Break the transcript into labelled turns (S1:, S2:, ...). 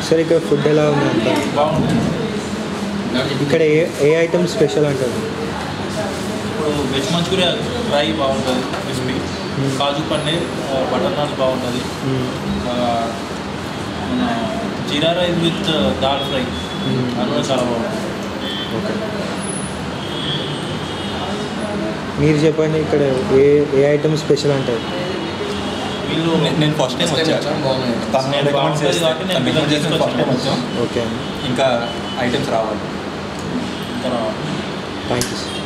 S1: Sir ఇక్కడ food ఎలా ఉంది అంతా
S2: బాగుంటుంది
S1: ఇక్కడ ఏ ఏ ఐటమ్ స్పెషల్ అంటారు
S2: ఇప్పుడు వెజ్ మంచూరియా ఫ్రై బాగుంటుంది క్రిస్పీ
S1: Hmm.
S2: కాజు పన్నీర్ ఆ, బటర్ నాన్ బాగుంటుంది
S1: మ్మ్.
S2: ఆ, మన jeera rice with dal fry
S1: మ్మ్.
S2: అది కూడా చాలా బాగుంటుంది
S1: ఓకే మీరు చెప్పండి ఇక్కడ ఏ ఏ ఐటమ్ స్పెషల్ అంటారు
S2: వీళ్ళు
S3: నే- నేను ఫస్ట్ టైం వచ్చాను తను
S2: నేను
S3: రికమెండ్
S2: బాగుంటుంది
S3: చేస్తే
S2: కాబట్టి నేను
S3: తను రికమెండ్ చేసిన ఫస్ట్ టైం వచ్చాం
S1: ఓకే అండి
S3: ఇంకా ఐటమ్స్ రావాలి
S2: ఇంకా
S1: థ్యాంక్ యూ సార్